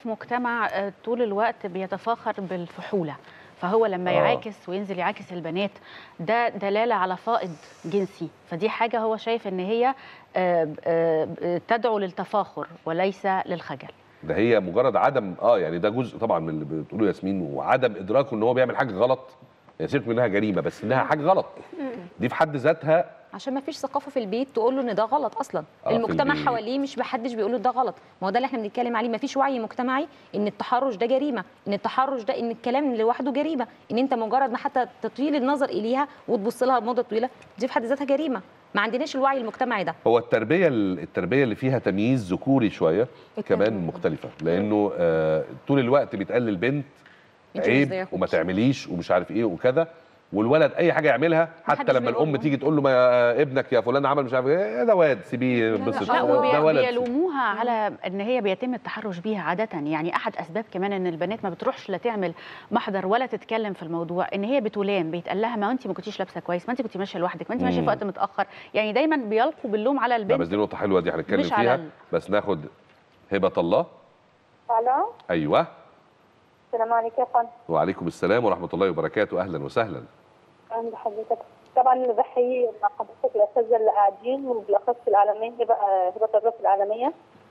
مجتمع آه، طول الوقت بيتفاخر بالفحوله فهو لما آه. يعاكس وينزل يعاكس البنات ده دلاله على فائض جنسي فدي حاجه هو شايف ان هي آه، آه، تدعو للتفاخر وليس للخجل ده هي مجرد عدم اه يعني ده جزء طبعا من اللي بتقوله ياسمين وعدم ادراكه ان هو بيعمل حاجه غلط يعني سيبك منها جريمه بس انها حاجه غلط دي في حد ذاتها عشان ما فيش ثقافه في البيت تقول له ان ده غلط اصلا آه، في المجتمع البيت. حواليه مش محدش بيقول له ده غلط ما هو ده اللي احنا بنتكلم عليه ما فيش وعي مجتمعي ان التحرش ده جريمه ان التحرش ده ان الكلام لوحده جريمه ان انت مجرد ما حتى تطويل النظر اليها وتبص لها لمده طويله دي في حد ذاتها جريمه ما عندناش الوعي المجتمعي ده هو التربيه التربيه اللي فيها تمييز ذكوري شويه كمان مختلفه لانه آه طول الوقت بيتقال للبنت انت مش زي عيب أخوك. وما تعمليش ومش عارف ايه وكذا والولد اي حاجه يعملها حتى محدش لما بيقول الام له. تيجي تقول له ما ابنك يا فلان عمل مش عارف ايه ده واد سيبيه ينبسط لا ده وبي- ولد وبيلوموها على ان هي بيتم التحرش بيها عاده يعني احد اسباب كمان ان البنات ما بتروحش لا تعمل محضر ولا تتكلم في الموضوع ان هي بتلام بيتقال لها ما انت ما كنتيش لابسه كويس ما انت كنتي ماشيه لوحدك ما انت ماشيه في مم. وقت متاخر يعني دايما بيلقوا باللوم على لا بس البنت دي نقطه حلوه دي هنتكلم مش على فيها ال- بس ناخد هبه الله الو ايوه السلام عليكم يا فندم وعليكم السلام ورحمه الله وبركاته اهلا وسهلا اهلا بحضرتك طبعا اللي بحيي مع حضرتك الاساتذه اللي قاعدين وبالاخص العالميه هبه هبه الرف العالميه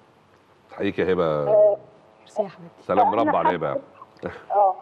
حقيقي يا هبه ميرسي يا حبيبتي سلام أنا مربع على حابة- هبه اه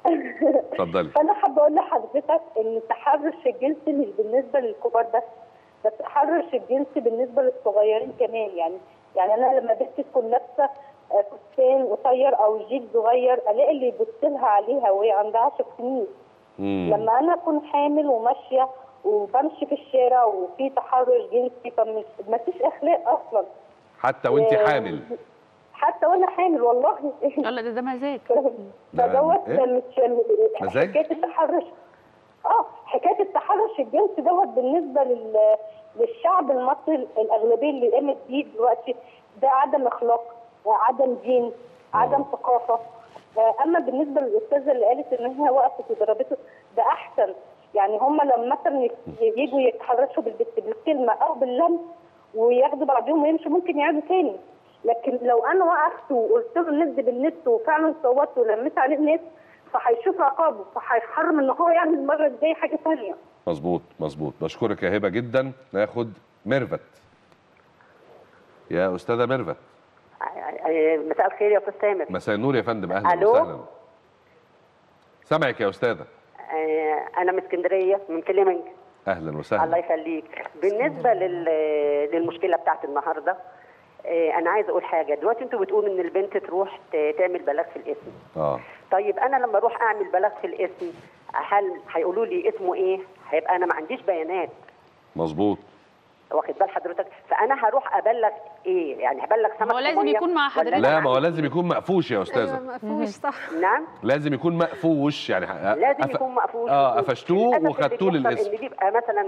اتفضلي فانا حابه اقول لحضرتك ان التحرش الجنسي مش بالنسبه للكبار بس ده التحرش الجنسي بالنسبه للصغيرين كمان يعني يعني انا لما بنت تكون لابسه آه، فستان قصير او جيب صغير الاقي اللي يبص لها عليها وهي عندها 10 سنين مم. لما انا اكون حامل وماشيه وبمشي في الشارع وفي تحرش جنسي فمش ما فيش اخلاق اصلا حتى وانت آه، حامل حتى وانا حامل والله يلا ده ده مزاج ده فدوت إيه؟ مش مزاج؟ حكايه التحرش اه حكايه التحرش الجنسي دوت بالنسبه لل للشعب المصري الاغلبيه اللي قامت بيه دلوقتي ده عدم اخلاق عدم دين عدم ثقافه آه، اما بالنسبه للاستاذه اللي قالت ان هي وقفت وضربته ده احسن يعني هم لما مثلا يجوا يتحرشوا بالبت بالكلمه او باللمس وياخدوا بعضهم ويمشوا ممكن يعيدوا تاني لكن لو انا وقفت وقلت له النت بالنت وفعلا صوتت ولميت عليه النت فهيشوف عقابه فهيحرم ان هو يعمل المره الجايه حاجه ثانيه مظبوط مظبوط بشكرك يا هبه جدا ناخد ميرفت يا استاذه ميرفت مساء الخير يا استاذ سامر مساء النور يا فندم اهلا ألو؟ وسهلا سامعك يا استاذه آه، انا من اسكندريه من كليمنج اهلا الله وسهلا يخليك بالنسبه لل... للمشكله بتاعت النهارده آه، انا عايز اقول حاجه دلوقتي انتوا بتقولوا ان البنت تروح ت- تعمل بلاغ في الاسم اه طيب انا لما اروح اعمل بلاغ في الاسم هل هيقولوا لي اسمه ايه هيبقى انا ما عنديش بيانات مظبوط واخد بال حضرتك فانا هروح ابلغ ايه يعني هبلغ سمك هو لازم صغير يكون مع ولا حضرتك. أنا لا ما هو عندي- لازم يكون مقفوش يا استاذه مفهوش صح نعم لازم يكون مقفوش يعني ح- لازم أف- يكون مقفول اه قفشتوه للأسف اللي وخدتوه بيحصل للاسم ان بيبقى مثلا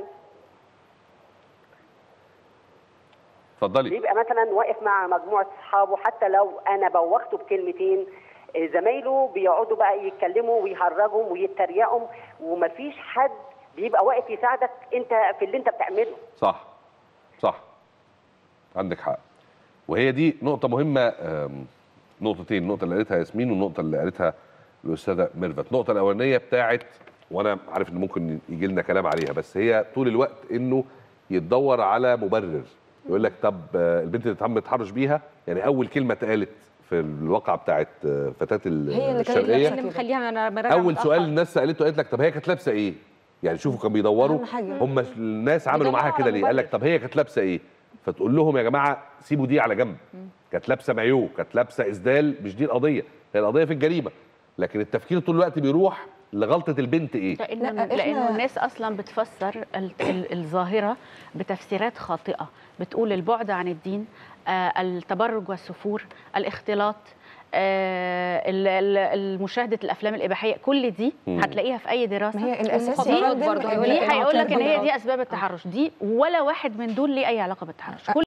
اتفضلي بيبقى مثلا واقف مع مجموعه اصحابه حتى لو انا بوخته بكلمتين آه، زمايله بيقعدوا بقى يتكلموا ويهرجوا ويتريقوا ومفيش حد بيبقى واقف يساعدك انت في اللي انت بتعمله صح صح عندك حق وهي دي نقطة مهمة آم، نقطتين النقطة اللي قالتها ياسمين والنقطة اللي قالتها الأستاذة ميرفت النقطة الأولانية بتاعت وأنا عارف إن ممكن يجي لنا كلام عليها بس هي طول الوقت إنه يتدور على مبرر يقول لك طب آه، البنت اللي تم التحرش بيها يعني أول كلمة اتقالت في الواقعة بتاعت آه، فتاة ال- هي اللي كانت الشرقية اللي مخليها انا براجع اول متأخر. سؤال الناس سالته قالت لك طب هي كانت لابسه ايه يعني شوفوا كانوا بيدوروا أهم حاجة. هم الناس عملوا بيدوروا معاها على كده ليه قال لك مبرر. طب هي كانت لابسه ايه فتقول لهم يا جماعه سيبوا دي على جنب كانت لابسه مايو كانت لابسه اسدال مش دي القضيه هي القضيه في الجريمه لكن التفكير طول الوقت بيروح لغلطه البنت ايه لانه لا، إحنا- لانه الناس اصلا بتفسر ال- ال- الظاهره بتفسيرات خاطئه بتقول البعد عن الدين آه، التبرج والسفور الاختلاط آه، ال- ال- المشاهده الافلام الاباحيه كل دي مم. هتلاقيها في اي دراسه ما هي الاساس والمخدرات يا فندم برضه إن دي هيقول لك ان هي العاطفة. دي اسباب التحرش دي ولا واحد من دول ليه اي علاقه بالتحرش كل